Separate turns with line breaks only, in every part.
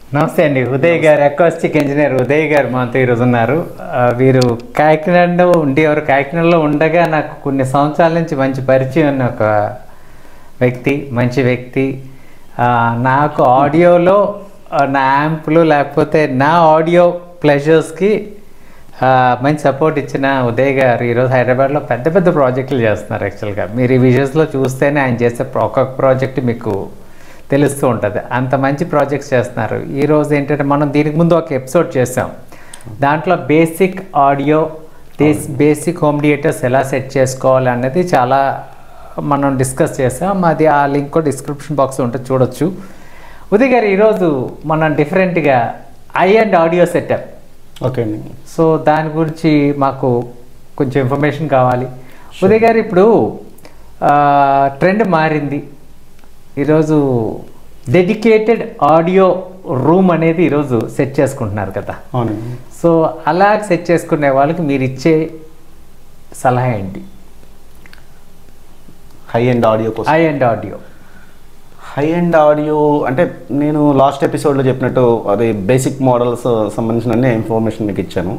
నమస్తే అండి ఉదయ్ గారు అక్వాస్టిక్ ఇంజనీర్ ఉదయ్ గారు మనతో ఈరోజు ఉన్నారు ఆ, వీరు కాకినాడలో ఉండేవారు కాకినాడలో ఉండగా నాకు కొన్ని సంవత్సరాల నుంచి మంచి పరిచయం ఉన్న ఒక వ్యక్తి మంచి వ్యక్తి ఆ, నాకు ఆడియోలో ఆ, నా యాంప్లు లేకపోతే నా ఆడియో ప్లెజర్స్కి మంచి సపోర్ట్ ఇచ్చిన ఉదయ్ గారు ఈరోజు హైదరాబాద్లో పెద్ద పెద్ద ప్రాజెక్టులు చేస్తున్నారు యాక్చువల్గా మీరు ఈ విజువల్స్లో చూస్తేనే ఆయన చేసే ప్ర- ఒక్కొక్క ప్రాజెక్ట్ మీకు తెలుస్తూ ఉంటుంది అంత మంచి ప్రాజెక్ట్స్ చేస్తున్నారు ఈరోజు ఏంటంటే మనం దీనికి ముందు ఒక ఎపిసోడ్ చేసాం దాంట్లో basic audio basic home theaters ఎలా సెట్ చేసుకోవాలి అనేది చాలా మనం డిస్కస్ చేసాం అది ఆ లింక్ కూడా డిస్క్రిప్షన్ బాక్స్ ఉంటుంది చూడొచ్చు ఉదయ్ గారు ఈరోజు మనం డిఫరెంట్గా high end audio setup
okay అండి
సో దాని గురించి మాకు కొంచెం ఇన్ఫర్మేషన్ కావాలి ఉదయ్ గారు ఇప్పుడు ట్రెండ్ మారింది ఈరోజు డెడికేటెడ్ ఆడియో రూమ్ అనేది ఈరోజు సెట్ చేసుకుంటున్నారు కదా
అవునండి
సో అలా సెట్ చేసుకునే వాళ్ళకి మీరు ఇచ్చే సలహా ఏంటి
హై ఎండ్ ఆడియో కోసం
high end audio
high end audio అంటే నేను లాస్ట్ ఎపిసోడ్లో చెప్పినట్టు అది బేసిక్ మోడల్స్ సంబంధించిన అన్ని ఇన్ఫర్మేషన్ మీకు ఇచ్చాను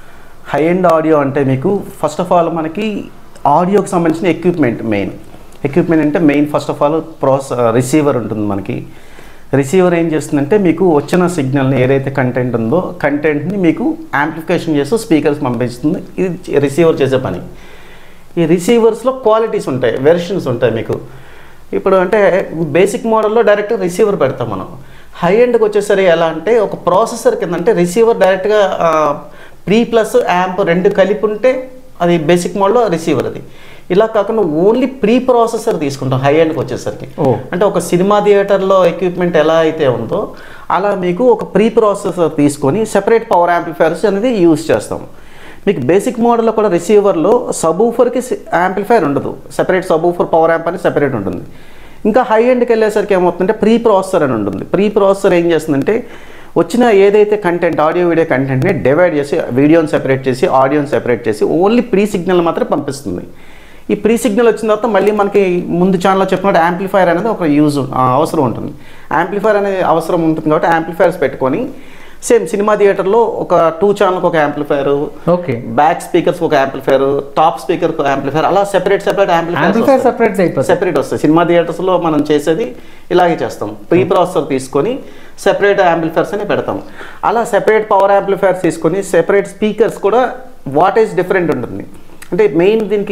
హై ఎండ్ ఆడియో అంటే మీకు ఫస్ట్ ఆఫ్ ఆల్ మనకి ఆడియోకి సంబంధించిన ఎక్విప్మెంట్ మెయిన్ ఎక్విప్మెంట్ అంటే main first of all process receiver ఉంటుంది మనకి రిసీవర్ ఏం చేస్తుందంటే మీకు వచ్చిన సిగ్నల్ని ఏదైతే కంటెంట్ ఉందో కంటెంట్ని మీకు యాంప్లిఫికేషన్ చేస్తూ స్పీకర్స్ పంపిస్తుంది ఇది రిసీవర్ చేసే పని ఈ రిసీవర్స్లో క్వాలిటీస్ ఉంటాయి వెర్షన్స్ ఉంటాయి మీకు ఇప్పుడు అంటే బేసిక్ మోడల్లో డైరెక్ట్ రిసీవర్ పెడతాం మనం హై ఎండ్కి వచ్చేసరికి ఎలా అంటే ఒక ప్రాసెసర్ కింద అంటే రిసీవర్ డైరెక్ట్గా ప్రీ ప్లస్ యాంప్ రెండు కలిపి ఉంటే అది బేసిక్ మోడల్లో రిసీవర్ అది ఇలా కాకుండా ఓన్లీ ప్రీ ప్రాసెసర్ తీసుకుంటాం హై ఎండ్కి వచ్చేసరికి
ఓ.
అంటే ఒక సినిమా థియేటర్లో ఎక్విప్మెంట్ ఎలా అయితే ఉందో అలా మీకు ఒక ప్రీ ప్రాసెసర్ తీసుకొని సెపరేట్ పవర్ యాంప్లిఫైర్స్ అనేది యూజ్ చేస్తాం మీకు బేసిక్ మోడల్లో కూడా రిసీవర్లో సబూఫర్కి యాంప్లిఫైర్ ఉండదు సెపరేట్ సబూఫర్ పవర్ యాంప్ అని సెపరేట్ ఉంటుంది ఇంకా హై ఎండ్కి వెళ్ళేసరికి ఏమవుతుందంటే ప్రీ ప్రాసెసర్ అని ఉంటుంది ప్రీ ప్రాసెసర్ ఏం చేస్తుందంటే వచ్చిన ఏదైతే కంటెంట్ ఆడియో వీడియో కంటెంట్ని డివైడ్ చేసి వీడియోని సెపరేట్ చేసి ఆడియోని సెపరేట్ చేసి ఓన్లీ ప్రీ సిగ్నల్ మాత్రం పంపిస్తుంది ఈ ప్రీ సిగ్నల్ వచ్చిన తర్వాత మళ్ళీ మనకి ముందు ఛానల్లో చెప్పినట్టు యాంప్లిఫైర్ అనేది ఒక యూజ్ అవసరం ఉంటుంది యాంప్లిఫైర్ అనేది అవసరం ఉంటుంది కాబట్టి యాంప్లిఫైర్స్ పెట్టుకొని సేమ్ సినిమా థియేటర్లో ఒక టూ ఛానల్కి ఒక యాంప్లిఫైర్
ఓకే
బ్యాక్ స్పీకర్స్ ఒక యాంప్లిఫైర్ టాప్ స్పీకర్ ఒక యాంప్లిఫైర్ అలా separate separate
amplifier
amplifier
separate అయిపోతుంది
సెపరేట్ వస్తాయి సినిమా థియేటర్స్లో మనం చేసేది ఇలాగే చేస్తాం ప్రీ ప్రాసెసర్ తీసుకొని సెపరేట్ యాంప్లిఫైర్స్ అని పెడతాం అలా సెపరేట్ పవర్ యాంప్లిఫైర్స్ తీసుకొని సెపరేట్ స్పీకర్స్ కూడా వాటేజ్ డిఫరెంట్ ఉంటుంది అంటే మెయిన్ దీనికి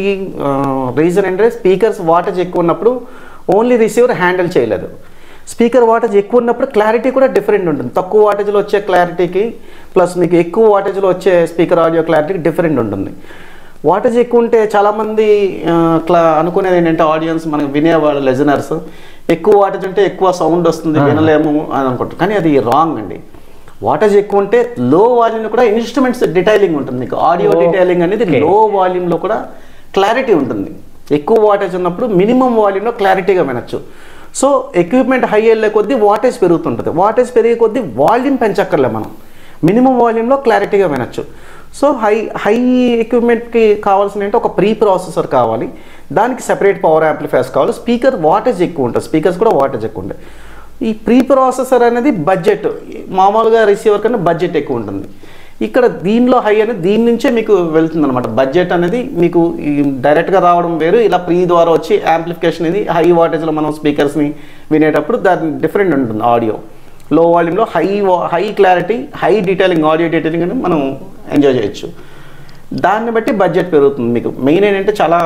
రీజన్ ఏంటంటే స్పీకర్స్ వాటేజ్ ఎక్కువ ఉన్నప్పుడు ఓన్లీ రిసీవర్ హ్యాండిల్ చేయలేదు స్పీకర్ వాటేజ్ ఎక్కువ ఉన్నప్పుడు క్లారిటీ కూడా డిఫరెంట్ ఉంటుంది తక్కువ వాటేజ్లో వచ్చే క్లారిటీకి ప్లస్ మీకు ఎక్కువ వాటేజ్లో వచ్చే స్పీకర్ ఆడియో క్లారిటీకి డిఫరెంట్ ఉంటుంది వాటేజ్ ఎక్కువ ఉంటే చాలామంది ఆ, క్లా అనుకునేది ఏంటంటే ఆడియన్స్ మనకు వినేవాళ్ళు లెజనర్స్ ఎక్కువ వాటేజ్ ఉంటే ఎక్కువ సౌండ్ వస్తుంది వినలేము అని అనుకుంటారు కానీ అది రాంగ్ అండి వాటేజ్ ఎక్కువ ఉంటే లో వాల్యూమ్ కూడా ఇన్స్ట్రుమెంట్స్ డిటైలింగ్ ఉంటుంది మీకు ఆడియో
Oh,
డిటైలింగ్ అనేది
okay.
లో వాల్యూమ్లో కూడా క్లారిటీ ఉంటుంది ఎక్కువ వాటేజ్ ఉన్నప్పుడు మినిమం వాల్యూమ్లో క్లారిటీగా వినొచ్చు సో ఎక్విప్మెంట్ హై వెళ్ళే కొద్దీ వాటేజ్ పెరుగుతుంటుంది వాటేజ్ పెరిగే కొద్దీ వాల్యూమ్ పెంచక్కర్లే మనం మినిమం వాల్యూమ్లో క్లారిటీగా వినొచ్చు సో హై హై ఎక్విప్మెంట్కి కావాల్సిన ఏంటంటే ఒక ప్రీ ప్రాసెసర్ కావాలి దానికి సెపరేట్ పవర్ యాంప్లిఫైర్స్ కావాలి స్పీకర్ వాటేజ్ ఎక్కువ ఉంటుంది స్పీకర్స్ కూడా వాటేజ్ ఎక్కువ ఉంటాయి ఈ ప్రీ ప్రాసెసర్ అనేది బడ్జెట్ మామూలుగా రిసీవర్ కన్నా బడ్జెట్ ఎక్కువ ఉంటుంది ఇక్కడ దీనిలో హై అనేది దీని నుంచే మీకు వెళ్తుంది అనమాట బడ్జెట్ అనేది మీకు ఈ డైరెక్ట్గా రావడం వేరు ఇలా ప్రీ ద్వారా వచ్చి యాంప్లిఫికేషన్ అనేది హై వాటేజ్లో మనం స్పీకర్స్ని వినేటప్పుడు దాని డిఫరెంట్ ఉంటుంది ఆడియో లో వాల్యూమ్లో high high clarity high detailing audio detailing అని మనం ఎంజాయ్ చేయొచ్చు దాన్ని బట్టి బడ్జెట్ పెరుగుతుంది మీకు మెయిన్ ఏంటంటే చాలా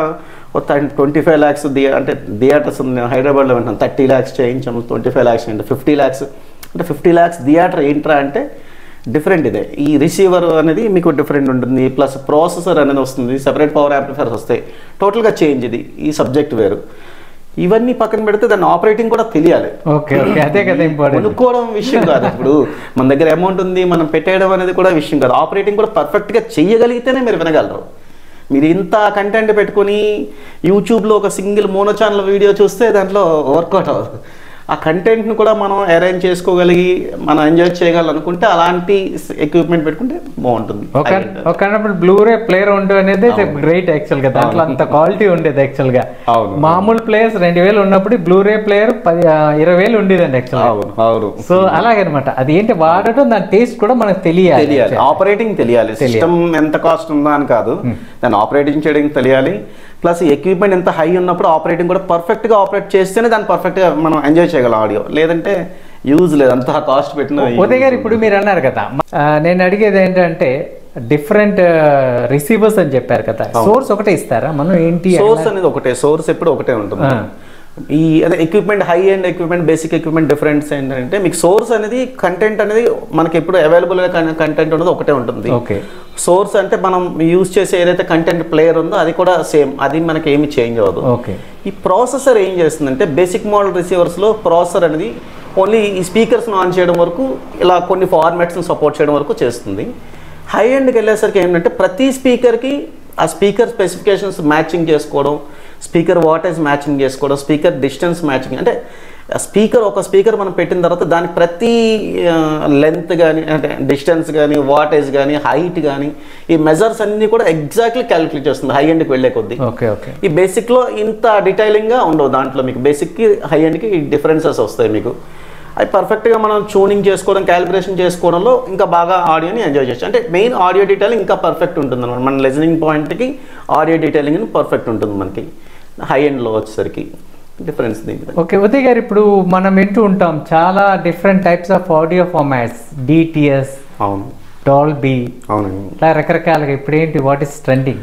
ట్వంటీ ఫైవ్ ల్యాక్స్ ది అంటే థియేటర్స్ ఉంది హైదరాబాద్లో వింటాం థర్టీ ల్యాక్స్ చేయించాము ట్వంటీ ఫైవ్ ల్యాక్స్ అంటే ఫిఫ్టీ ల్యాక్స్ అంటే ఫిఫ్టీ ల్యాక్స్ థియేటర్ ఏంట్రా అంటే డిఫరెంట్ ఇదే ఈ రిసీవర్ అనేది మీకు డిఫరెంట్ ఉంటుంది ప్లస్ ప్రాసెసర్ అనేది వస్తుంది సెపరేట్ పవర్ యాంప్లిఫైర్స్ వస్తాయి టోటల్గా చేంజ్ ఇది ఈ సబ్జెక్ట్ వేరు ఇవన్నీ పక్కన పెడితే దాని ఆపరేటింగ్ కూడా తెలియాలి
ఓకే ఓకే అదే కదా ఇంపార్టెంట్
కొనుక్కోవడం విషయం కాదు ఇప్పుడు మన దగ్గర అమౌంట్ ఉంది మనం పెట్టేయడం అనేది కూడా విషయం కాదు ఆపరేటింగ్ కూడా పర్ఫెక్ట్గా చెయ్యగలిగితేనే మీరు వినగలరు మీరు ఇంత కంటెంట్ పెట్టుకొని యూట్యూబ్లో ఒక సింగిల్ మోనో ఛానల్ వీడియో చూస్తే దాంట్లో వర్కౌట్ అవ్వదు ఆ కంటెంట్ని కూడా మనం అరేంజ్ చేసుకోగలిగి మనం ఎంజాయ్ చేయగలనుకుంటే అలాంటి ఎక్విప్మెంట్ పెట్టుకుంటే బాగుంటుంది
ఒక ఒకనప్పుడు బ్లూరే ప్లేయర్ ఉండు అనేది గ్రేట్ యాక్చువల్ గా దాంట్లో అంత క్వాలిటీ ఉండేది యాక్చువల్ గా
అవును.
మామూలు ప్లేయర్స్ రెండు వేలు ఉన్నప్పుడు బ్లూరే ప్లేయర్ పది ఆ, ఇరవై వేలు ఉండేదండి యాక్చువల్
అవును అవును
సో అలాగనమాట అది ఏంటి వాడటం దాని టేస్ట్ కూడా మనకు తెలియాలి
తెలియాలి ఆపరేటింగ్ తెలియాలి సిస్టమ్ ఎంత కాస్ట్ ఉందా అని కాదు దాన్ని ఆపరేటింగ్ చేయడం తెలియాలి ప్లస్ ఎక్విప్మెంట్ ఎంత హై ఉన్నప్పుడు ఆపరేటింగ్ కూడా perfect గా ఆపరేట్ చేస్తేనే దాన్ని perfect గా మనం ఎంజాయ్ చేయగలం ఆడియో లేదంటే యూజ్ లేదు అంత కాస్ట్ పెట్టిన
ఉదయ్ గారు ఇప్పుడు మీరు అన్నారు కదా ఆ, నేను అడిగేది ఏంటంటే డిఫరెంట్ రిసీవర్స్ అని చెప్పారు కదా సోర్స్ ఒకటే ఇస్తారా మనం ఏంటి
సోర్స్ అనేది ఒకటే సోర్స్ ఎప్పుడు ఒకటే ఉంటుంది
ఆ.
ఈ అదే equipment high end equipment basic equipment difference ఏంటంటే మీకు సోర్స్ అనేది కంటెంట్ అనేది మనకి ఎప్పుడు అవైలబుల్గా కంటెంట్ ఉన్నది ఒకటే ఉంటుంది
ఓకే
సోర్స్ అంటే మనం యూజ్ చేసే ఏదైతే కంటెంట్ ప్లేయర్ ఉందో అది కూడా సేమ్ అది మనకి ఏమి చేంజ్ అవ్వదు
ఓకే
ఈ ప్రాసెసర్ ఏం చేస్తుందంటే బేసిక్ మోడల్ రిసీవర్స్లో ప్రాసెసర్ అనేది ఓన్లీ ఈ స్పీకర్స్ను ఆన్ చేయడం వరకు ఇలా కొన్ని ఫార్మాట్స్ని సపోర్ట్ చేయడం వరకు చేస్తుంది హై ఎండ్కి వెళ్ళేసరికి ఏంటంటే ప్రతి స్పీకర్కి ఆ స్పీకర్ స్పెసిఫికేషన్స్ మ్యాచింగ్ చేసుకోవడం స్పీకర్ వాటేజ్ మ్యాచింగ్ చేసుకోవడం స్పీకర్ డిస్టెన్స్ మ్యాచింగ్ అంటే స్పీకర్ ఒక స్పీకర్ మనం పెట్టిన తర్వాత దాని ప్రతి లెంత్ కానీ అంటే డిస్టెన్స్ కానీ వాటేజ్ కానీ హైట్ కానీ ఈ మెజర్స్ అన్నీ కూడా ఎగ్జాక్ట్లీ క్యాలిక్యులేట్ చేస్తుంది హై ఎండ్కి వెళ్ళే కొద్దీ
ఓకే ఓకే
ఈ బేసిక్లో ఇంత డీటెయిలింగ్గా ఉండవు దాంట్లో మీకు బేసిక్కి హై ఎండ్కి డిఫరెన్సెస్ వస్తాయి మీకు అవి పర్ఫెక్ట్గా మనం ట్యూనింగ్ చేసుకోవడం క్యాలిబ్రేషన్ చేసుకోవడంలో ఇంకా బాగా ఆడియోని ఎంజాయ్ చేయొచ్చు అంటే మెయిన్ ఆడియో డీటెయిలింగ్ ఇంకా పర్ఫెక్ట్ ఉంటుంది అనమాట మన లిజనింగ్ పాయింట్కి ఆడియో డీటెయిలింగ్ పర్ఫెక్ట్ ఉంటుంది మనకి హై ఎండ్లో వచ్చేసరికి డిఫరెన్స్ దీనికి
ఓకే ఉదయ్ గారు ఇప్పుడు మనం వింటూ ఉంటాం చాలా different types of audio formats DTS
అవును
డాల్బీ
అవునండి
ఇట్లా రకరకాలుగా ఇప్పుడు ఏంటి what is trending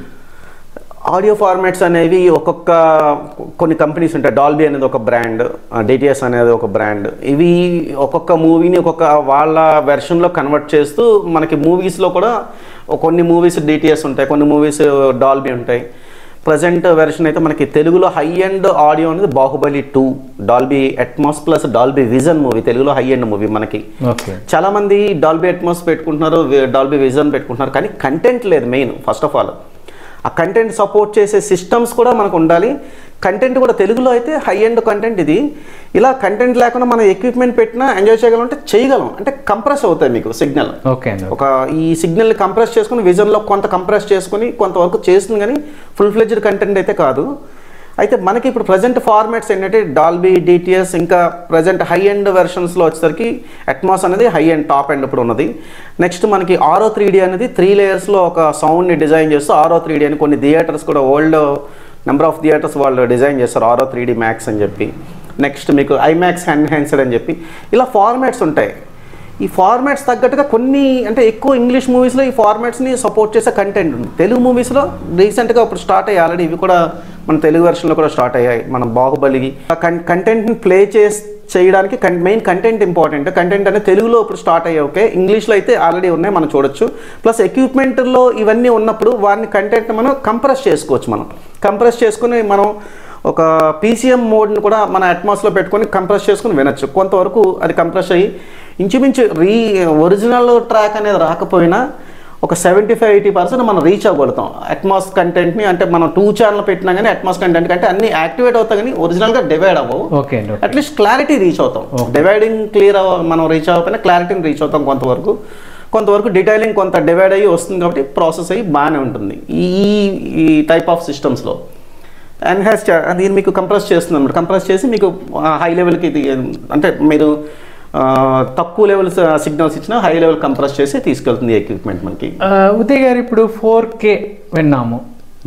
audio formats అనేవి ఒక్కొక్క కొన్ని కంపెనీస్ ఉంటాయి డాల్బీ అనేది ఒక బ్రాండ్ డిటిఎస్ అనేది ఒక బ్రాండ్ ఇవి ఒక్కొక్క మూవీని ఒక్కొక్క వాళ్ళ వెర్షన్లో కన్వర్ట్ చేస్తూ మనకి మూవీస్లో కూడా కొన్ని మూవీస్ డిటిఎస్ ఉంటాయి కొన్ని మూవీస్ డాల్బీ ఉంటాయి ప్రజెంట్ వెర్షన్ అయితే మనకి తెలుగులో హై ఎండ్ ఆడియో అనేది Baahubali two Dolby Atmos plus Dolby vision movie తెలుగులో హై ఎండ్ మూవీ మనకి
ఓకే
చాలా మంది డాల్బీ అట్మాస్ పెట్టుకుంటున్నారు డాల్బీ విజన్ పెట్టుకుంటున్నారు కానీ కంటెంట్ లేదు మెయిన్ ఫస్ట్ ఆఫ్ ఆల్ ఆ కంటెంట్ సపోర్ట్ చేసే సిస్టమ్స్ కూడా మనకు ఉండాలి కంటెంట్ కూడా తెలుగులో అయితే హై ఎండ్ కంటెంట్ ఇది ఇలా కంటెంట్ లేకుండా మనం ఎక్విప్మెంట్ పెట్టినా ఎంజాయ్ చేయగలం అంటే చేయగలం అంటే కంప్రెస్ అవుతాయి మీకు సిగ్నల్
ఓకే అండి
ఒక ఈ సిగ్నల్ని కంప్రెస్ చేసుకుని విజన్లో కొంత కంప్రెస్ చేసుకుని కొంతవరకు చేస్తుంది కానీ ఫుల్ ఫ్లెడ్జ్డ్ కంటెంట్ అయితే కాదు అయితే మనకి ఇప్పుడు ప్రజెంట్ ఫార్మాట్స్ ఏంటంటే డాల్బీ డిటిఎస్ ఇంకా ప్రజెంట్ హై ఎండ్ వెర్షన్స్లో వచ్చేసరికి అట్మాస్ అనేది హై ఎండ్ టాప్ ఎండ్ ఇప్పుడు ఉన్నది నెక్స్ట్ మనకి ఆరో త్రీ అనేది త్రీ లేయర్స్లో ఒక సౌండ్ని డిజైన్ చేస్తూ ఆరో త్రీ అని కొన్ని థియేటర్స్ కూడా ఓల్డ్ నెంబర్ ఆఫ్ థియేటర్స్ వాళ్ళు డిజైన్ చేస్తారు ఆరో త్రీ మ్యాక్స్ అని చెప్పి నెక్స్ట్ మీకు ఐమాక్స్ ఎన్హాన్స్డ్ అని చెప్పి ఇలా ఫార్మాట్స్ ఉంటాయి ఈ ఫార్మాట్స్ తగ్గట్టుగా కొన్ని అంటే ఎక్కువ ఇంగ్లీష్ మూవీస్లో ఈ ఫార్మాట్స్ని సపోర్ట్ చేసే కంటెంట్ ఉంది తెలుగు మూవీస్లో రీసెంట్గా ఇప్పుడు స్టార్ట్ అయ్యాయి ఆల్రెడీ ఇవి కూడా మన తెలుగు వెర్షన్లో కూడా స్టార్ట్ అయ్యాయి మన బాహుబలికి ఆ కన్ కంటెంట్ని ప్లే చేసి చేయడానికి కన్ మెయిన్ కంటెంట్ ఇంపార్టెంట్ కంటెంట్ అనేది తెలుగులో ఇప్పుడు స్టార్ట్ అయ్యాయి ఓకే ఇంగ్లీష్లో అయితే ఆల్రెడీ ఉన్నాయి మనం చూడొచ్చు ప్లస్ ఎక్విప్మెంట్లో ఇవన్నీ ఉన్నప్పుడు వారిని కంటెంట్ మనం కంప్రెస్ చేసుకోవచ్చు మనం కంప్రెస్ చేసుకుని మనం ఒక పీసీఎం మోడ్ని కూడా మన అట్మాస్లో పెట్టుకొని కంప్రెస్ చేసుకుని వినొచ్చు కొంతవరకు అది కంప్రెస్ అయ్యి ఇంచుమించు రీ ఒరిజినల్ ట్రాక్ అనేది రాకపోయినా ఒక సెవెంటీ ఫైవ్ ఎయిటీ పర్సెంట్ మనం రీచ్ అవ్వగలుగుతాం అట్మాస్ కంటెంట్ని అంటే మనం టూ ఛానల్ పెట్టినా కానీ అట్మాస్ కంటెంట్ కంటే అన్ని యాక్టివేట్ అవుతాయి కానీ ఒరిజినల్గా డివైడ్ అవ్వవు
ఓకే అండి
అట్లీస్ట్ క్లారిటీ రీచ్ అవుతాం డివైడింగ్ క్లియర్ అవ్వ మనం రీచ్ అవ్వకపోయినా క్లారిటీని రీచ్ అవుతాం కొంతవరకు కొంతవరకు డీటెయిలింగ్ కొంత డివైడ్ అయ్యి వస్తుంది కాబట్టి ప్రాసెస్ అయ్యి బాగానే ఉంటుంది ఈ ఈ టైప్ ఆఫ్ సిస్టమ్స్లో ఎన్హాన్స్ దీన్ని మీకు కంప్రెస్ చేస్తుంది అనమాట కంప్రెస్ చేసి మీకు హై లెవెల్కి ఇది అంటే మీరు ఆ, తక్కువ లెవెల్ సిగ్నల్స్ ఇచ్చినా హై లెవెల్ కంప్రెస్ చేసి తీసుకెళ్తుంది ఎక్విప్మెంట్ మనకి
ఆ, ఉదయ్ గారు ఇప్పుడు ఫోర్ కే విన్నాము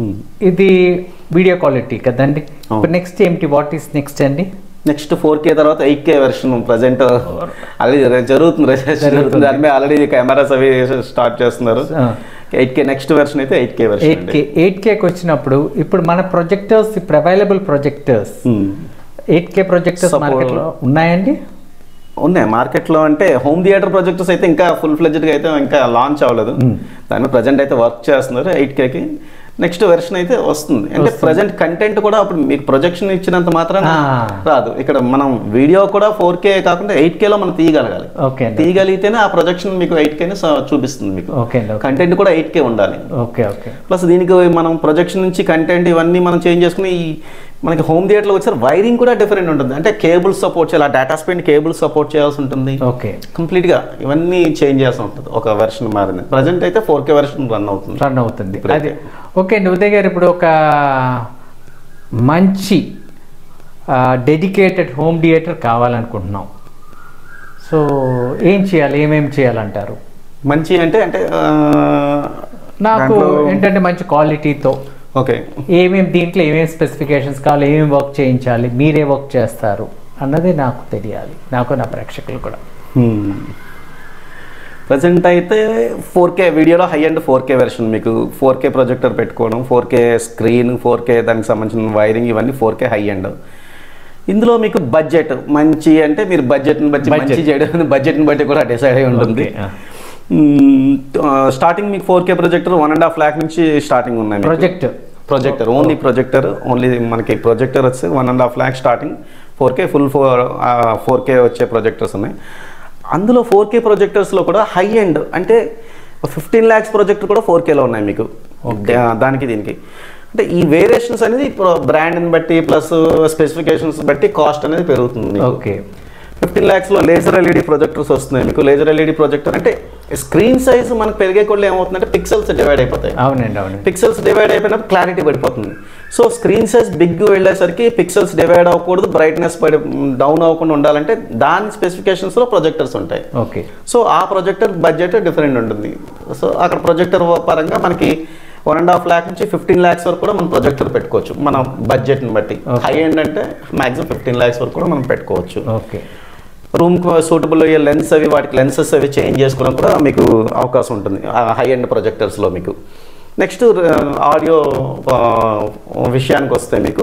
ఇది వీడియో క్వాలిటీ కదండి ఇప్పుడు నెక్స్ట్ ఏమిటి వాట్ ఈస్ నెక్స్ట్ అండి
నెక్స్ట్ ఫోర్ కే తర్వాత eight K version present already జరుగుతుంది research జరుగుతుంది దాని మీద ఆల్రెడీ కెమెరాస్ అవి స్టార్ట్ చేస్తున్నారు
ఆ.
ఎయిట్ కే నెక్స్ట్ వెర్షన్ అయితే eight K
eight
version
K eight కేకి వచ్చినప్పుడు ఇప్పుడు మన ప్రొజెక్టర్స్ ఇప్పుడు available projectors eight K projectors
Suppose-
మార్కెట్లో ఉన్నాయండి
ఉన్నాయి మార్కెట్లో అంటే హోమ్ థియేటర్ ప్రాజెక్ట్స్ అయితే ఇంకా ఫుల్ ఫ్లెడ్జ్డ్గా అయితే ఇంకా లాంచ్ అవ్వలేదు దాని మీద ప్రజెంట్ అయితే వర్క్ చేస్తున్నారు ఎయిట్ కేకి నెక్స్ట్ వెర్షన్ అయితే వస్తుంది అంటే ప్రజెంట్ కంటెంట్ కూడా అప్పుడు మీకు ప్రొజెక్షన్ ఇచ్చినంత మాత్రం
ఆ.
రాదు ఇక్కడ మనం వీడియో కూడా ఫోర్ కే కాకుండా ఎయిట్ కేలో మనం తీయగలగాలి
ఓకే అండి
తీయగలిగితేనే ఆ ప్రొజెక్షన్ మీకు ఎయిట్ కేనే చూపిస్తుంది మీకు
ఓకే అండి ఓకే
కంటెంట్ కూడా ఎయిట్ కే ఉండాలి
ఓకే ఓకే
ప్లస్ దీనికి మనం ప్రొజెక్షన్ నుంచి కంటెంట్ ఇవన్నీ మనం చేంజ్ చేసుకుని ఈ మనకి హోమ్ థియేటర్లో వచ్చారు వైరింగ్ కూడా డిఫరెంట్ ఉంటుంది అంటే కేబుల్ సపోర్ట్ చేయాలి డేటా స్పెండ్ కేబుల్ సపోర్ట్ చేయాల్సి ఉంటుంది
ఓకే
కంప్లీట్గా ఇవన్నీ చేంజ్ చేయాల్సి ఉంటుంది ఒక వెర్షన్ మారింది ప్రజెంట్ అయితే ఫోర్ కే వెర్షన్ రన్ అవుతుంది
రన్ అవుతుంది
ఇప్పుడు
అది ఓకే అండి ఉదయ్ గారు ఇప్పుడు ఒక మంచి డెడికేటెడ్ హోమ్ థియేటర్ కావాలనుకుంటున్నాం సో ఏం చేయాలి ఏమేమి చేయాలంటారు
మంచి అంటే అంటే ఆ,
నాకు
దాంట్లో-
ఏంటంటే మంచి క్వాలిటీతో
ఓకే
ఏమేమి దీంట్లో ఏమేమి స్పెసిఫికేషన్స్ కావాలి ఏమేమి వర్క్ చేయించాలి మీరే వర్క్ చేస్తారు అన్నది నాకు తెలియాలి నాకు నా ప్రేక్షకులు కూడా
ప్రజెంట్ అయితే ఫోర్ కే వీడియోలో high end four K version మీకు ఫోర్ కే ప్రొజెక్టర్ పెట్టుకోవడం four K screen four K దానికి సంబంధించిన వైరింగ్ ఇవన్నీ ఫోర్ కే హై అండ్ ఇందులో మీకు బడ్జెట్ మంచి అంటే మీరు బడ్జెట్ని బట్టి
Budget.
మంచి చేయడం బడ్జెట్ని బట్టి కూడా డిసైడ్ అయి ఉంటుంది
Okay, ah.
స్టార్టింగ్ మీకు four K projector one and half lakh నుంచి స్టార్టింగ్ ఉన్నాయి మీకు.
Project
projector only projector only మనకి ప్రొజెక్టర్ వచ్చి one and half lakh starting four K full four four K వచ్చే ప్రొజెక్టర్స్ ఉన్నాయి అందులో ఫోర్ కే ప్రొజెక్టర్స్లో కూడా హై ఎండ్ అంటే ఫిఫ్టీన్ ల్యాక్స్ ప్రొజెక్టర్ కూడా ఫోర్ కేలో ఉన్నాయి మీకు దా- దానికి దీనికి అంటే ఈ వేరియేషన్స్ అనేది బ్రాండ్ని బట్టి ప్లస్ స్పెసిఫికేషన్స్ బట్టి కాస్ట్ అనేది పెరుగుతుంది మీకు.
ఓకే
ఫిఫ్టీన్ ల్యాక్స్లో లేజర్ ఎల్ఈడి ప్రొజెక్టర్స్ వస్తున్నాయి మీకు లేజర్ ఎల్ఈడి ప్రొజెక్టర్ అంటే స్క్రీన్ సైజ్ మనకు పెరిగే కొద్ది ఏమవుతుందంటే పిక్సెల్స్ డివైడ్ అయిపోతాయి
అవునండి అవునండి
పిక్సెల్స్ డివైడ్ అయిపోయినప్పుడు క్లారిటీ పడిపోతుంది సో స్క్రీన్ సైజ్ బిగ్ వెళ్ళేసరికి పిక్సెల్స్ డివైడ్ అవ్వకూడదు బ్రైట్నెస్ పడి డౌన్ అవ్వకుండా ఉండాలంటే దాని స్పెసిఫికేషన్స్లో ప్రొజెక్టర్స్ ఉంటాయి
ఓకే
సో ఆ ప్రొజెక్టర్ బడ్జెట్ డిఫరెంట్ ఉంటుంది సో అక్కడ ప్రొజెక్టర్ పరంగా మనకి వన్ అండ్ హాఫ్ ల్యాక్ నుంచి ఫిఫ్టీన్ ల్యాక్స్ వరకు కూడా మనం ప్రొజెక్టర్ పెట్టుకోవచ్చు మన బడ్జెట్ని బట్టి
Okay.
హై ఎండ్ అంటే మాక్సిమం ఫిఫ్టీన్ ల్యాక్స్ వరకు కూడా మనం పెట్టుకోవచ్చు
ఓకే
రూమ్కి సూటబుల్ అయ్యే లెన్స్ అవి వాటికి లెన్సెస్ అవి చేంజ్ చేసుకోవడం కూడా మీకు అవకాశం ఉంటుంది హై ఎండ్ ప్రొజెక్టర్స్లో మీకు నెక్స్ట్ ఆడియో విషయానికి వస్తే మీకు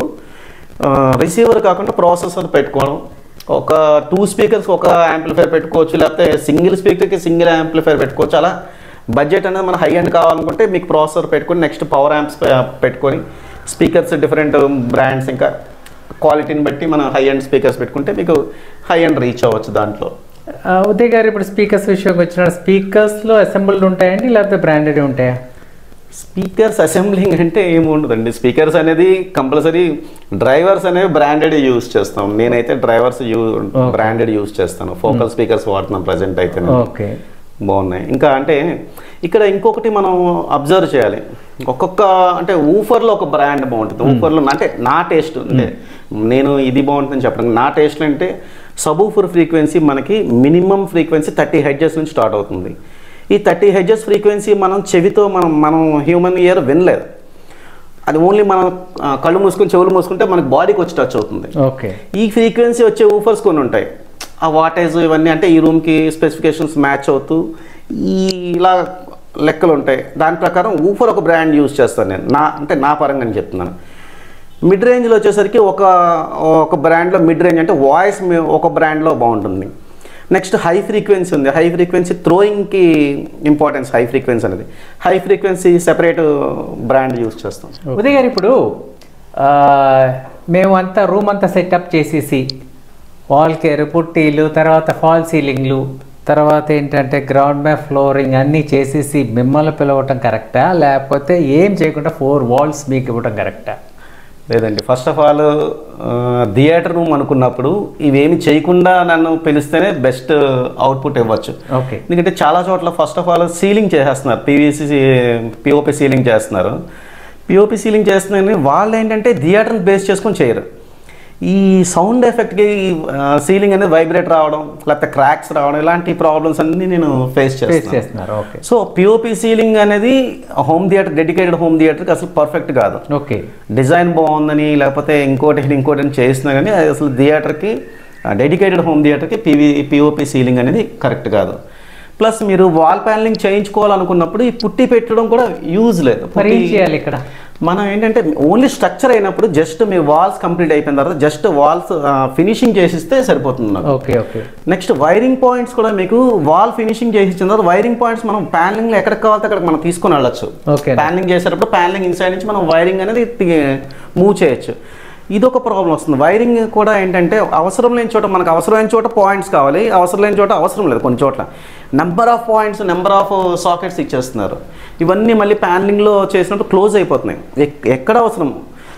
రిసీవర్ కాకుండా ప్రాసెసర్ పెట్టుకోవడం ఒక టూ స్పీకర్స్ ఒక యాంప్లిఫైర్ పెట్టుకోవచ్చు లేకపోతే సింగిల్ స్పీకర్కి సింగిల్ యాంప్లిఫైర్ పెట్టుకోవచ్చు అలా బడ్జెట్ అనేది మన హై ఎండ్ కావాలనుకుంటే మీకు ప్రాసెసర్ పెట్టుకొని నెక్స్ట్ పవర్ యాంప్స్ పెట్టుకొని స్పీకర్స్ డిఫరెంట్ బ్రాండ్స్ ఇంకా క్వాలిటీని బట్టి మనం హై ఎండ్ స్పీకర్స్ పెట్టుకుంటే మీకు హై ఎండ్ రీచ్ అవ్వచ్చు దాంట్లో
ఆ, ఉదయ్ గారు ఇప్పుడు స్పీకర్స్ విషయంకి వచ్చిన స్పీకర్స్లో అసెంబుల్డ్ ఉంటాయండి లేకపోతే బ్రాండెడ్ ఉంటాయా
స్పీకర్స్ అసెంబ్లింగ్ అంటే ఏమి ఉండదండి స్పీకర్స్ అనేది కంపల్సరీ డ్రైవర్స్ అనేవి బ్రాండెడ్ యూస్ చేస్తాం నేనైతే drivers you
Okay.
Branded use చేస్తాను ఫోకల్ స్పీకర్స్ వాడుతున్నాం ప్రజెంట్ అయితే నేను.
ఓకే
బాగున్నాయి ఇంకా అంటే ఇక్కడ ఇంకొకటి మనం అబ్జర్వ్ చేయాలి ఒక్కొక్క అంటే ఊఫర్లో ఒక బ్రాండ్ బాగుంటుంది ఊఫర్లో అంటే నా టేస్ట్ అంటే నేను ఇది బాగుంటుందని చెప్పడం నా టేస్ట్ అంటే సబూఫర్ ఫ్రీక్వెన్సీ మనకి మినిమం ఫ్రీక్వెన్సీ థర్టీ హెడ్జెస్ నుంచి స్టార్ట్ అవుతుంది ఈ థర్టీ హెడ్జెస్ ఫ్రీక్వెన్సీ మనం చెవితో మనం మనం హ్యూమన్ ఇయర్ వినలేదు అది ఓన్లీ మనం ఆ, కళ్ళు మూసుకొని చెవులు మూసుకుంటే మనకి బాడీకి వచ్చి టచ్ అవుతుంది
ఓకే
ఈ ఫ్రీక్వెన్సీ వచ్చే ఊఫర్స్ కొన్ని ఉంటాయి ఆ వాటేజ్ ఇవన్నీ అంటే ఈ రూమ్కి స్పెసిఫికేషన్స్ మ్యాచ్ అవుతూ ఈ ఇలా లెక్కలు ఉంటాయి దాని ప్రకారం ఊఫర్ ఒక బ్రాండ్ యూజ్ చేస్తాను నేను నా అంటే నా పరంగా నేను చెప్తున్నాను మిడ్ రేంజ్లో వచ్చేసరికి ఒక ఒక బ్రాండ్లో మిడ్ రేంజ్ అంటే వాయిస్ ఒక బ్రాండ్లో బాగుంటుంది నెక్స్ట్ హై ఫ్రీక్వెన్సీ ఉంది హై ఫ్రీక్వెన్సీ థ్రోయింగ్కి ఇంపార్టెన్స్ హై ఫ్రీక్వెన్సీ అనేది high frequency separate brand use చేస్తాం
ఉదయ్ గారు ఇప్పుడు ఆ, మేము అంతా రూమ్ అంతా సెటప్ చేసేసి వాల్ కేర్ పుట్టీలు తర్వాత ఫాల్ సీలింగ్లు తర్వాత ఏంటంటే గ్రౌండ్ మ్యాప్ ఫ్లోరింగ్ అన్నీ చేసేసి మిమ్మల్ని పిలవటం కరెక్టా లేకపోతే ఏం చేయకుండా ఫోర్ వాల్స్ మీకు ఇవ్వటం కరెక్టా
లేదండి first of all theatre room అనుకున్నప్పుడు ఇవేమి చేయకుండా నన్ను పిలిస్తేనే బెస్ట్ అవుట్పుట్ ఇవ్వచ్చు
ఓకే
ఎందుకంటే చాలా చోట్ల ఫస్ట్ ఆఫ్ ఆల్ సీలింగ్ చేసేస్తున్నారు పీవీసీ పిఓపి సీలింగ్ చేస్తున్నారు పిఓపి సీలింగ్ చేస్తున్నారని వాళ్ళు ఏంటంటే థియేటర్ని బేస్ చేసుకొని చేయరు ఈ సౌండ్ ఎఫెక్ట్కి సీలింగ్ అనేది వైబ్రేట్ రావడం లేకపోతే క్రాక్స్ రావడం ఇలాంటి ప్రాబ్లమ్స్ అన్ని నేను ఫేస్
ఫేస్
చేస్తాను
చేస్తున్నారు ఓకే
సో పిఓపి సీలింగ్ అనేది హోమ్ థియేటర్ డెడికేటెడ్ హోమ్ థియేటర్కి అసలు పర్ఫెక్ట్ కాదు
ఓకే
డిజైన్ బాగుందని లేకపోతే ఇంకోటి ఇంకోటి అని చేసినా కానీ అది అసలు థియేటర్కి డెడికేటెడ్ హోమ్ థియేటర్కి పివి పిఓపి సీలింగ్ అనేది కరెక్ట్ కాదు ప్లస్ మీరు వాల్ ప్యానలింగ్ చేయించుకోవాలనుకున్నప్పుడు ఈ పుట్టి పెట్టడం కూడా యూజ్ లేదు
మరి ఏం
పుట్టి-
చేయాలి ఇక్కడ
మనం ఏంటంటే ఓన్లీ స్ట్రక్చర్ అయినప్పుడు జస్ట్ మీ వాల్స్ కంప్లీట్ అయిపోయిన తర్వాత జస్ట్ వాల్స్ ఫినిషింగ్ చేసిస్తే సరిపోతుంది నాకు
okay okay
next wiring points కూడా మీకు వాల్ ఫినిషింగ్ చేసి ఇచ్చిన తర్వాత వైరింగ్ పాయింట్స్ మనం ప్యానలింగ్ లో ఎక్కడికి కావాలంటే అక్కడికి మనం తీసుకొని వెళ్ళొచ్చు
Okay.
ప్యానలింగ్ చేసేటప్పుడు ప్యానలింగ్ ఇన్సైడ్ నుంచి మనం వైరింగ్ అనేది మూవ్ చేయొచ్చు ఇది ఒక ప్రాబ్లం వస్తుంది వైరింగ్ కూడా ఏంటంటే అవసరం లేని చోట మనకు అవసరమైన చోట పాయింట్స్ కావాలి అవసరం లేని చోట అవసరం లేదు కొన్ని చోట్ల number of points number of sockets ఇచ్చేస్తున్నారు ఇవన్నీ మళ్ళీ ప్యానలింగ్లో చేసినప్పుడు క్లోజ్ అయిపోతున్నాయి ఎక్- ఎక్కడ అవసరం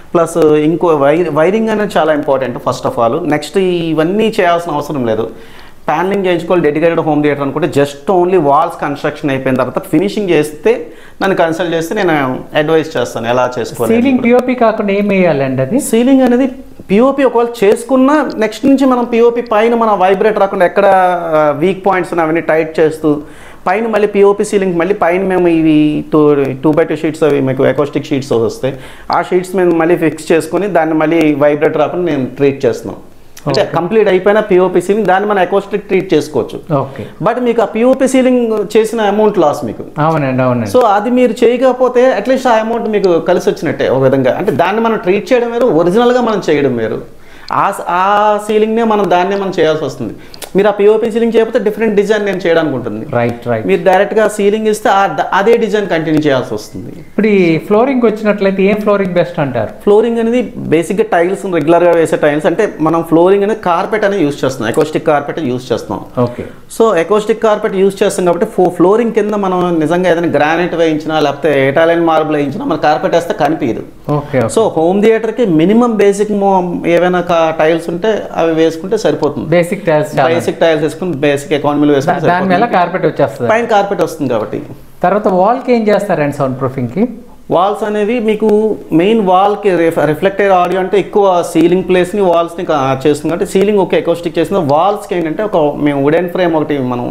ప్లస్ ఇంకో వైర్ వైరింగ్ అనేది చాలా important first of all next ఇవన్నీ చేయాల్సిన అవసరం లేదు ప్యానలింగ్ చేయించుకోవాలి డెడికేటెడ్ హోమ్ థియేటర్ అనుకుంటే జస్ట్ ఓన్లీ వాల్స్ కన్స్ట్రక్షన్ అయిపోయిన తర్వాత ఫినిషింగ్ చేస్తే నన్ను కన్సల్ట్ చేస్తే నేను అడ్వైస్ చేస్తాను ఎలా చేసుకోవాలి
సీలింగ్ పిఓపి కాకుండా ఏం వేయాలండి అది
సీలింగ్ అనేది పిఓపి ఒకవేళ చేసుకున్నా నెక్స్ట్ నుంచి మనం పిఓపి పైన మన వైబ్రేట్ రాకుండా ఎక్కడ వీక్ పాయింట్స్ అవన్నీ టైట్ చేస్తూ పైన మళ్ళీ పిఓపి సీలింగ్ మళ్ళీ పైన మేము ఇవి two two by two sheets అవి మీకు ఎకోస్టిక్ షీట్స్ వస్తాయి ఆ షీట్స్ మేము మళ్ళీ ఫిక్స్ చేసుకొని దాన్ని మళ్ళీ వైబ్రేట్ రాకుండా నేను ట్రీట్ చేస్తున్నాం అంటే కంప్లీట్ అయిపోయిన పిఓపి సీలింగ్ దాన్ని మనం ఎకోస్టిక్ ట్రీట్ చేసుకోవచ్చు
ఓకే
బట్ మీకు ఆ పిఓపి సీలింగ్ చేసిన అమౌంట్ లాస్ మీకు
అవునండి అవునండి
సో అది మీరు చేయకపోతే అట్లీస్ట్ ఆ అమౌంట్ మీకు కలిసి వచ్చినట్టే ఒక విధంగా అంటే దాన్ని మనం ట్రీట్ చేయడం వేరు ఒరిజినల్గా మనం చేయడం వేరు ఆ ఆ సీలింగ్నే మనం దాన్నే మనం చేయాల్సి వస్తుంది మీరు ఆ పిఓపి సీలింగ్ చేయకపోతే డిఫరెంట్ డిజైన్ నేను చేయడానికి ఉంటుంది
రైట్ రైట్
మీరు డైరెక్ట్గా సీలింగ్ ఇస్తే ఆ ద- అదే డిజైన్ కంటిన్యూ చేయాల్సి వస్తుంది
ఇప్పుడు ఈ ఫ్లోరింగ్ వచ్చినట్లయితే ఏం ఫ్లోరింగ్ బెస్ట్ అంటారు
ఫ్లోరింగ్ అనేది బేసిక్గా టైల్స్ రెగ్యులర్గా వేసే టైల్స్ అంటే మనం ఫ్లోరింగ్ అనేది కార్పెట్ అనేది యూస్ చేస్తున్నాం ఎకోస్టిక్ కార్పెట్ యూస్ చేస్తున్నాం
okay
so acoustic carpet use చేస్తాం కాబట్టి ఫో ఫ్లోరింగ్ కింద మనం నిజంగా ఏదైనా గ్రానైట్ వేయించినా లేకపోతే ఎటాలియన్ మార్బుల్ వేయించినా మన కార్పెట్ వేస్తే కనిపించదు
ఓకే
సో హోమ్ థియేటర్కి మినిమం బేసిక్ ఏవైనా టైల్స్ ఉంటే అవి వేసుకుంటే సరిపోతుంది
బేసిక్ టైల్స్ చాలా
బేసిక్ టైల్స్ వేసుకుని బేసిక్ ఎకానమీలో
దా-
వేసుకుంటే
దాని మీద
సరిపోతుంది.
కార్పెట్ వచ్చేస్తుంది
పైన కార్పెట్ వస్తుంది కాబట్టి
తర్వాత వాల్ కి ఏం చేస్తారండి సౌండ్ ప్రూఫింగ్ కి
వాల్స్ అనేవి మీకు మెయిన్ వాల్కి రిఫ్లెక్టెడ్ ఆడియో అంటే ఎక్కువ సీలింగ్ ప్లేస్ని వాల్స్ని చేస్తుంది కాబట్టి సీలింగ్ ఒక ఎకోస్టిక్ చేస్తుంది వాల్స్కి ఏంటంటే ఒక మేము వుడెన్ ఫ్రేమ్ ఒకటి మనం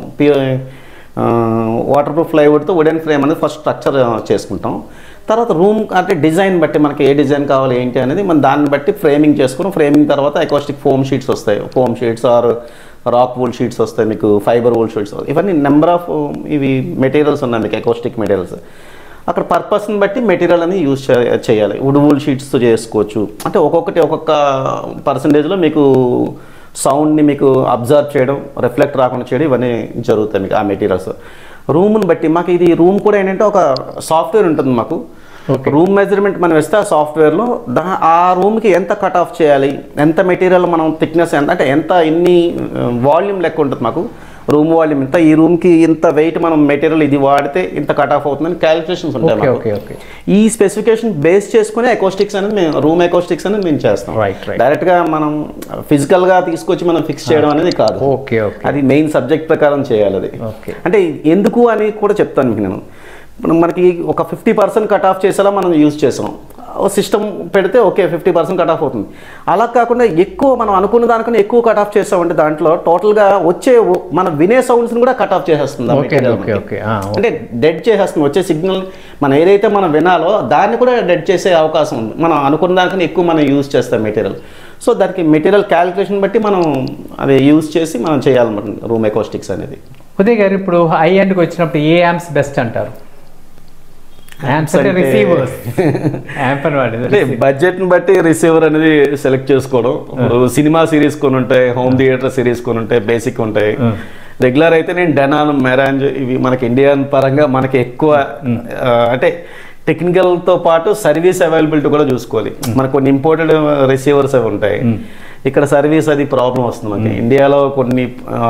వాటర్ ప్రూఫ్ ప్లైవుడ్తో వుడెన్ ఫ్రేమ్ అనేది ఫస్ట్ స్ట్రక్చర్ చేసుకుంటాం తర్వాత రూమ్ అంటే డిజైన్ బట్టి మనకి ఏ డిజైన్ కావాలి ఏంటి అనేది మనం దాన్ని బట్టి ఫ్రేమింగ్ చేసుకుని ఫ్రేమింగ్ తర్వాత ఎకోస్టిక్ ఫోమ్ షీట్స్ వస్తాయి foam sheets or rock wool sheets వస్తాయి మీకు ఫైబర్ వూల్ షీట్స్ ఇవన్నీ నెంబర్ ఆఫ్ ఇవి మెటీరియల్స్ ఉన్నాయి మీకు ఎకోస్టిక్ మెటీరియల్స్ అక్కడ పర్పస్ని బట్టి మెటీరియల్ అనేది యూజ్ చేయాలి వుడ్ వూల్ షీట్స్ చేసుకోవచ్చు అంటే ఒక్కొక్కటి ఒక్కొక్క పర్సంటేజ్లో మీకు సౌండ్ని మీకు అబ్జర్వ్ చేయడం రిఫ్లెక్ట్ రాకుండా చేయడం ఇవన్నీ జరుగుతాయి మీకు ఆ మెటీరియల్స్ రూమ్ని బట్టి మాకు ఇది రూమ్ కూడా ఏంటంటే ఒక సాఫ్ట్వేర్ ఉంటుంది మాకు
Okay.
రూమ్ మెజర్మెంట్ మనం వేస్తే ఆ సాఫ్ట్వేర్లో దా ఆ రూమ్కి ఎంత కట్ ఆఫ్ చేయాలి ఎంత మెటీరియల్ మనం థిక్నెస్ ఎంత అంటే ఎంత ఇన్ని వాల్యూమ్ లెక్క ఉంటుంది మాకు రూమ్ వాల్యూమ్ ఇంత ఈ రూమ్కి ఇంత వెయిట్ మనం మెటీరియల్ ఇది వాడితే ఇంత కట్ ఆఫ్ అవుతుందని క్యాలిక్యులేషన్స్ ఉంటాయి
ఓకే
మాకు.
ఓకే ఓకే
ఈ స్పెసిఫికేషన్ బేస్ చేసుకుని ఎకోస్టిక్స్ అనేది మేము రూమ్ ఎకోస్టిక్స్ అనేది మేము చేస్తాం
Right, right.
డైరెక్ట్గా మనం ఫిజికల్గా తీసుకొచ్చి మనం ఫిక్స్ చేయడం అనేది కాదు
ఓకే ఓకే
అది మెయిన్ సబ్జెక్ట్ ప్రకారం చేయాలి అది
ఓకే
అంటే ఎందుకు అని కూడా చెప్తాను మీకు నేను ఇప్పుడు మనకి ఒక ఫిఫ్టీ పర్సెంట్ కట్ ఆఫ్ చేసేలా మనం యూజ్ చేసాం సిస్టమ్ పెడితే okay fifty percent cut off అవుతుంది అలా కాకుండా ఎక్కువ మనం అనుకున్న దానికన్నా ఎక్కువ కట్ ఆఫ్ చేసామంటే దాంట్లో టోటల్గా వచ్చే ఓ- మనం వినే సౌండ్స్ని కూడా కట్ ఆఫ్ చేసేస్తుంది ఆ
ఓకే
material
ఓకే
మనకి.
ఓకే ఆ, ఓకే.
అంటే డెడ్ చేసేస్తుంది వచ్చే సిగ్నల్ మనం ఏదైతే మనం వినాలో దాన్ని కూడా డెడ్ చేసే అవకాశం ఉంది మనం అనుకున్న దానికన్నా ఎక్కువ మనం యూజ్ చేస్తాం మెటీరియల్ సో దానికి మెటీరియల్ క్యాలిక్యులేషన్ బట్టి మనం అది యూజ్ చేసి మనం చేయాలన్నమాట రూమ్ ఎకోస్టిక్స్ అనేది
ఉదయ్ గారు ఇప్పుడు హై ఎండ్కి వచ్చినప్పుడు ఏ యాంప్స్ బెస్ట్ అంటారు యాంప్స్ అంటే
అంటే-
రిసీవర్స్ యాంప్ అని వాడేది
అంటే బడ్జెట్ని బట్టి రిసీవర్ అనేది సెలెక్ట్ చేసుకోవడం ఇప్పుడు సినిమా సిరీస్ కొని ఉంటాయి హోమ్ థియేటర్ సిరీస్ కొని ఉంటాయి బేసిక్ ఉంటాయి
Mm.
రెగ్యులర్ అయితే నేను డెనాన్ మెరాంజ్ ఇవి మనకి ఇండియన్ పరంగా మనకి ఎక్కువ ఆ, అంటే టెక్నికల్ తో పాటు సర్వీస్ అవైలబిలిటీ కూడా చూసుకోవాలి మనకు కొన్ని ఇంపోర్టెడ్ రిసీవర్స్ అవి ఉంటాయి ఇక్కడ సర్వీస్ అది ప్రాబ్లం వస్తుంది మనకి ఇండియాలో కొన్ని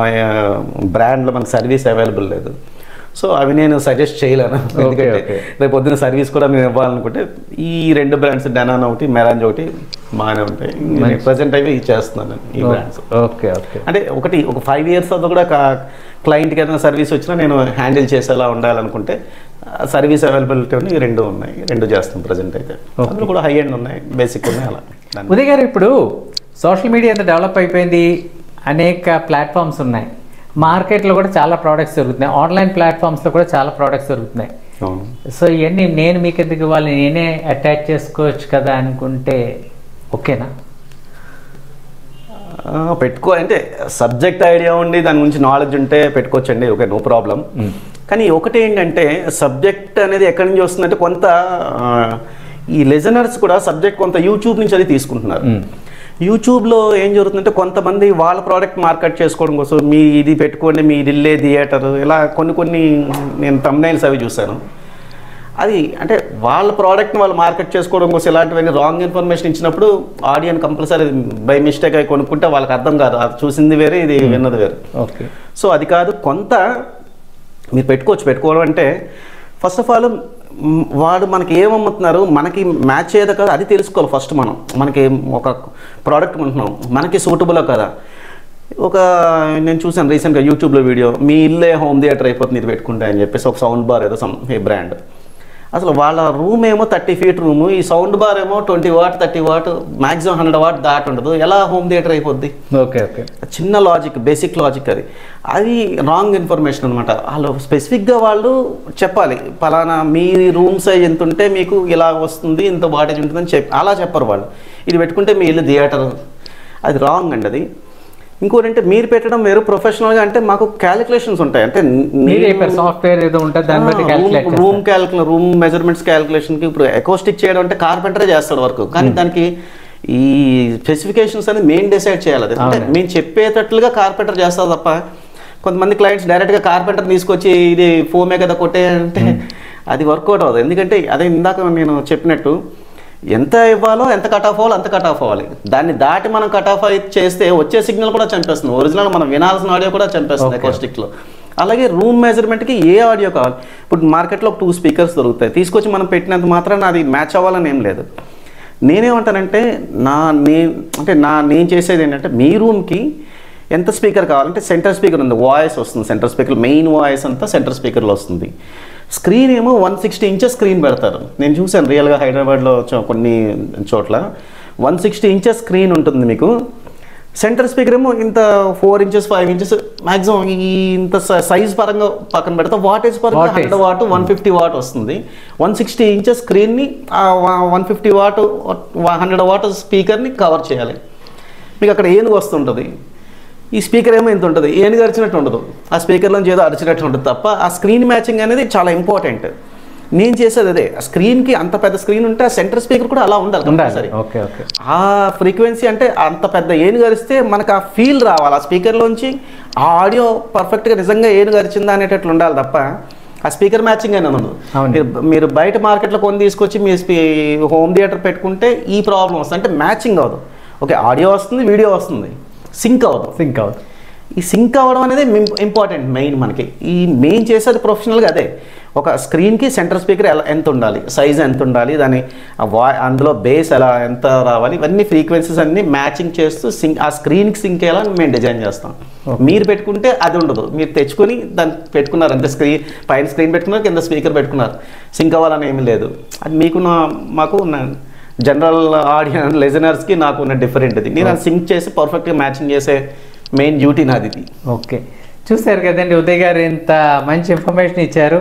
బ్రాండ్లో మనకి సర్వీస్ అవైలబుల్ లేదు సో అవి నేను సజెస్ట్ చేయలేను ఎందుకంటే
okay.
రేపు పొద్దున సర్వీస్ కూడా మేము ఇవ్వాలనుకుంటే ఈ రెండు బ్రాండ్స్ డెనాన్ ఒకటి మెరాంజ్ ఒకటి బాగానే ఉంటాయి ప్రజెంట్ అవి చేస్తున్నాను నేను ఈ బ్రాండ్స్
ఓకే ఓకే
అంటే ఒకటి ఒక ఫైవ్ ఇయర్స్ తర్వాత కూడా క్లయింట్కి ఏదైనా సర్వీస్ వచ్చినా నేను హ్యాండిల్ చేసేలా ఉండాలనుకుంటే సర్వీస్ అవైలబిలిటీ ఉన్నాయి ఈ రెండు ఉన్నాయి రెండు చేస్తాం ప్రజెంట్ అయితే అందులో కూడా హై ఎండ్ ఉన్నాయి బేసిక్ ఉన్నాయి అలా దాన్ని-
ఉదయ్ గారు ఇప్పుడు సోషల్ మీడియా ఎంత డెవలప్ అయిపోయింది అనేక ప్లాట్ఫామ్స్ ఉన్నాయి మార్కెట్లో కూడా చాలా ప్రోడక్ట్స్ దొరుకుతున్నాయి ఆన్లైన్ ప్లాట్ఫామ్స్లో కూడా చాలా ప్రోడక్ట్స్ దొరుకుతున్నాయి
అవును
సో ఇవన్నీ నేను మీకు ఎందుకు ఇవ్వాలి నేనే అటాచ్ చేసుకోవచ్చు కదా అనుకుంటే ఓకేనా
ఆ, పెట్టుకో అంటే సబ్జెక్ట్ ఐడియా ఉండి దాని గురించి నాలెడ్జ్ ఉంటే పెట్టుకోవచ్చండి ఓకే నో ప్రాబ్లం కానీ ఒకటి ఏంటంటే సబ్జెక్ట్ అనేది ఎక్కడి నుంచి వస్తుందంటే కొంత ఆ, ఈ లెజనర్స్ కూడా సబ్జెక్ట్ కొంత యూట్యూబ్ నుంచి అది తీసుకుంటున్నారు యూట్యూబ్లో ఏం జరుగుతుందంటే కొంతమంది వాళ్ళ ప్రోడక్ట్ మార్కెట్ చేసుకోవడం కోసం మీ ఇది పెట్టుకోండి మీ ఇల్లే థియేటర్ ఇలా కొన్ని కొన్ని నేను తమ్నైల్స్ అవి చూశాను అది అంటే వాళ్ళ ప్రోడక్ట్ని వాళ్ళు మార్కెట్ చేసుకోవడం కోసం ఇలాంటివన్నీ రాంగ్ ఇన్ఫర్మేషన్ ఇచ్చినప్పుడు ఆడియన్ కంపల్సరీ బై మిస్టేక్ అయి కొనుక్కుంటే వాళ్ళకి అర్థం కాదు అది చూసింది వేరే ఇది విన్నది వేరే
ఓకే
సో అది కాదు కొంత మీరు పెట్టుకోవచ్చు పెట్టుకోవడం అంటే ఫస్ట్ ఆఫ్ ఆల్ మ్, వాడు మనకి ఏం అమ్ముతున్నారు మనకి మ్యాచ్ అయ్యేది కదా అది తెలుసుకోవాలి ఫస్ట్ మనం మనకి ఒక ప్రోడక్ట్ కొంటున్నాం మనకి సూటబుల్ కదా ఒక నేను చూసాను రీసెంట్గా యూట్యూబ్లో వీడియో మీ ఇల్లే హోమ్ థియేటర్ అయిపోతుంది ఇది పెట్టుకుంటే అని చెప్పేసి ఒక సౌండ్ బార్ ఏదో సమ్ ఏ బ్రాండ్ అసలు వాళ్ళ రూమ్ ఏమో థర్టీ ఫీట్ రూము ఈ సౌండ్ బార్ ఏమో twenty watt thirty watt maximum hundred watt దాటి ఉండదు ఎలా హోమ్ థియేటర్ అయిపోద్ది
ఓకే ఓకే
చిన్న లాజిక్ బేసిక్ లాజిక్ అది అది రాంగ్ ఇన్ఫర్మేషన్ అనమాట వాళ్ళు స్పెసిఫిక్గా వాళ్ళు చెప్పాలి పలానా మీ రూమ్ సైజ్ ఎంత ఉంటే మీకు ఇలా వస్తుంది ఇంత వాటేజ్ ఉంటుందని చెప్పి అలా చెప్పరు వాళ్ళు ఇది పెట్టుకుంటే మీ ఇల్లు థియేటర్ అది రాంగ్ అండి అది ఇంకోటి అంటే మీరు పెట్టడం వేరు ప్రొఫెషనల్గా అంటే మాకు క్యాలిక్యులేషన్స్ ఉంటాయి అంటే
మీరు చెప్పారు సాఫ్ట్వేర్ ఏదో ఉంటుంది దాన్ని బట్టి క్యాల్కులేట్
రూమ్ క్యాల్కులే రూమ్ మెజర్మెంట్స్ క్యాల్కులేషన్కి ఇప్పుడు ఎకోస్టిక్ చేయడం అంటే కార్పెంటరే చేస్తాడు వర్క్ కానీ దానికి ఈ స్పెసిఫికేషన్స్ అనేది మెయిన్ డిసైడ్ చేయాలి అది అంటే
అవును.
మేము చెప్పేటట్లుగా కార్పెంటర్ చేస్తారు తప్ప కొంతమంది క్లయింట్స్ డైరెక్ట్గా కార్పెంటర్ తీసుకొచ్చి ఇది ఫోమే కదా కొట్టే అంటే అది వర్కౌట్ అవ్వదు ఎందుకంటే అదే ఇందాక నేను చెప్పినట్టు ఎంత ఇవ్వాలో ఎంత కట్ ఆఫ్ అవ్వాలో అంత కట్ ఆఫ్ అవ్వాలి దాన్ని దాటి మనం కట్ ఆఫ్ చేస్తే వచ్చే సిగ్నల్ కూడా చంపేస్తుంది ఒరిజినల్ మనం వినాల్సిన ఆడియో కూడా చంపేస్తుంది
Okay.
ఎకోస్టిక్లో అలాగే రూమ్ మెజర్మెంట్కి ఏ ఆడియో కావాలి ఇప్పుడు మార్కెట్లో టూ స్పీకర్స్ దొరుకుతాయి తీసుకొచ్చి మనం పెట్టినంత మాత్రాన అది మ్యాచ్ అవ్వాలని ఏం లేదు నేనేమంటానంటే నా నే అంటే నా నేను చేసేది ఏంటంటే మీ రూమ్కి ఎంత స్పీకర్ కావాలంటే సెంటర్ స్పీకర్ ఉంది వాయిస్ వస్తుంది సెంటర్ స్పీకర్ మెయిన్ వాయిస్ అంతా సెంటర్ స్పీకర్లో వస్తుంది స్క్రీన్ ఏమో వన్ సిక్స్టీ ఇంచెస్ స్క్రీన్ పెడతారు నేను చూశాను రియల్గా హైదరాబాద్లో చో- కొన్ని చోట్ల వన్ సిక్స్టీ ఇంచెస్ స్క్రీన్ ఉంటుంది మీకు సెంటర్ స్పీకర్ ఏమో ఇంత four inches five inches maximum ఈ ఇంత సైజ్ పరంగా పక్కన పెడితే వాటేజ్ పరంగా
Wattage.
Hundred watt one fifty watt వస్తుంది వన్ సిక్స్టీ ఇంచెస్ స్క్రీన్ని one fifty watt hundred watt స్పీకర్ని కవర్ చేయాలి మీకు అక్కడ ఏనుగు వస్తుంటుంది ఈ స్పీకర్ ఏమో ఇంత ఉంటుంది ఏనుగు అరిచినట్టు ఉండదు ఆ స్పీకర్లోంచి ఏదో అరిచినట్టు ఉంటుంది తప్ప ఆ స్క్రీన్ మ్యాచింగ్ అనేది చాలా ఇంపార్టెంట్ నేను చేసేది అదే ఆ స్క్రీన్కి అంత పెద్ద స్క్రీన్ ఉంటే ఆ సెంటర్ స్పీకర్ కూడా అలా ఉండాలి
ఉండాలి
సరే
ఓకే ఓకే
ఆ ఫ్రీక్వెన్సీ అంటే అంత పెద్ద ఏనుగు అరిస్తే మనకు ఆ ఫీల్ రావాలి ఆ స్పీకర్లోంచి ఆ ఆడియో పర్ఫెక్ట్గా నిజంగా ఏనుగు అరిచిందా అనేటట్లు ఉండాలి తప్ప ఆ స్పీకర్ మ్యాచింగ్ అని ఉండదు
అవును.
మీరు మీరు బయట మార్కెట్లో కొని తీసుకొచ్చి మీ స్పీ హోమ్ థియేటర్ పెట్టుకుంటే ఈ ప్రాబ్లం వస్తుంది అంటే మ్యాచింగ్ అవ్వదు ఓకే ఆడియో వస్తుంది వీడియో వస్తుంది సింక్ అవ్వదు
సింక్ అవుతుంది
ఈ సింక్ అవ్వడం అనేది ఇంపార్టెంట్ మెయిన్ మనకి ఈ మెయిన్ చేసేది ప్రొఫెషనల్గా అదే ఒక స్క్రీన్కి సెంటర్ స్పీకర్ ఎలా ఎంత ఉండాలి సైజ్ ఎంత ఉండాలి దాని ఆ వా అందులో బేస్ ఎలా ఎంత రావాలి ఇవన్నీ ఫ్రీక్వెన్సీస్ అన్ని మ్యాచింగ్ చేస్తూ సింక్ ఆ స్క్రీన్కి సింక్ అయ్యేలా మేము డిజైన్ చేస్తాం మీరు పెట్టుకుంటే అది ఉండదు మీరు తెచ్చుకొని దాన్ని పెట్టుకున్నారు అంతే స్క్రీన్ పైన స్క్రీన్ పెట్టుకున్నారు కింద స్పీకర్ పెట్టుకున్నారు సింక్ అవ్వాలని ఏమీ లేదు అది మీకు నా- మాకు ఉన్న జనరల్ ఆడియన్స్ లెజనర్స్కి నాకు ఉన్న డిఫరెంట్ ఇది నేను అది సింక్ చేసి పర్ఫెక్ట్గా మ్యాచింగ్ చేసే మెయిన్ డ్యూటీ నాది ఇది
ఓకే చూశారు కదండి ఉదయ్ గారు ఇంత మంచి ఇన్ఫర్మేషన్ ఇచ్చారు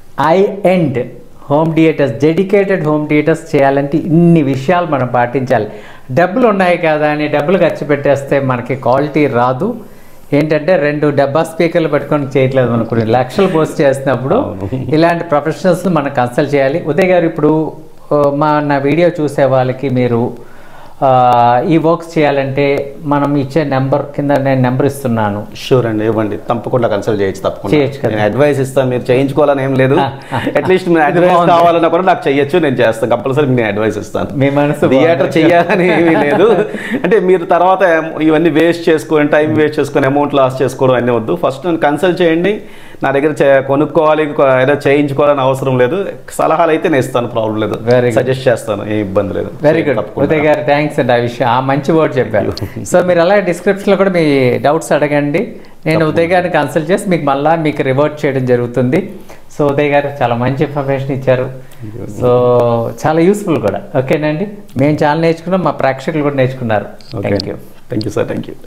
high end home theatres dedicated home theatres చేయాలంటే ఇన్ని విషయాలు మనం పాటించాలి డబ్బులు ఉన్నాయి కదా అని డబ్బులు ఖర్చు పెట్టేస్తే మనకి క్వాలిటీ రాదు ఏంటంటే రెండు డబ్బా స్పీకర్లు పెట్టుకొని చేయట్లేదు మనం కొన్ని లక్షలు పోస్ట్ చేస్తున్నప్పుడు ఇలాంటి ప్రొఫెషనల్స్ మనం కన్సల్ట్ చేయాలి ఉదయ్ గారు ఇప్పుడు ఆ, మా నా వీడియో చూసే వాళ్ళకి మీరు ఆ, ఈ వర్క్స్ చేయాలంటే మనం ఇచ్చే నెంబర్ కింద నేను నెంబర్ ఇస్తున్నాను
షూర్ అండి ఇవ్వండి తప్పకుండా కన్సల్ట్ చేయొచ్చు తప్పకుండా
చేయొచ్చు కదా.
నేను అడ్వైస్ ఇస్తాను మీరు చేయించుకోవాలని ఏం లేదు
ఆ, ఆ.
అట్లీస్ట్ మీరు
ఇది
అడ్వైస్
బాగుంది.
కావాలన్నా కూడా నాకు చెయ్యొచ్చు నేను చేస్తాను కంపల్సరీ నేను అడ్వైస్ ఇస్తాను
మీ మనసు
థియేటర్
బాగుంది.
చెయ్యాలని ఏమీ లేదు అంటే మీరు తర్వాత em- ఇవన్నీ వేస్ట్ చేసుకొని టైం వేస్ట్ చేసుకొని అమౌంట్ లాస్ చేసుకోవడం అన్నీ వద్దు ఫస్ట్ నన్ను కన్సల్ట్ చేయండి నా దగ్గర చే- కొనుక్కోవాలి కొ- ఏదో చేయించుకోవాలని అవసరం లేదు సలహాలు అయితే నేను ఇస్తాను ప్రాబ్లం లేదు
Very good.
సజెస్ట్ చేస్తాను ఏ ఇబ్బంది లేదు
వెరీ గుడ్
తప్పకుండా.
ఉదయ్ గారు థ్యాంక్స్ అండి ఆ విషయం ఆ మంచి వర్డ్ చెప్పారు సో మీరు అలాగే డిస్క్రిప్షన్లో కూడా మీ డౌట్స్ అడగండి నేను ఉదయ్ గారిని కన్సల్ట్ చేసి మీకు మళ్ళీ మీకు రివర్ట్ చేయడం జరుగుతుంది సో ఉదయ్ గారు చాలా మంచి ఇన్ఫర్మేషన్ ఇచ్చారు సో చాలా యూస్ఫుల్ కూడా ఓకేనండి మేము చాలా నేర్చుకున్నాం మా ప్రేక్షకులు కూడా నేర్చుకున్నారు
okay
thank you
thank you sir thank you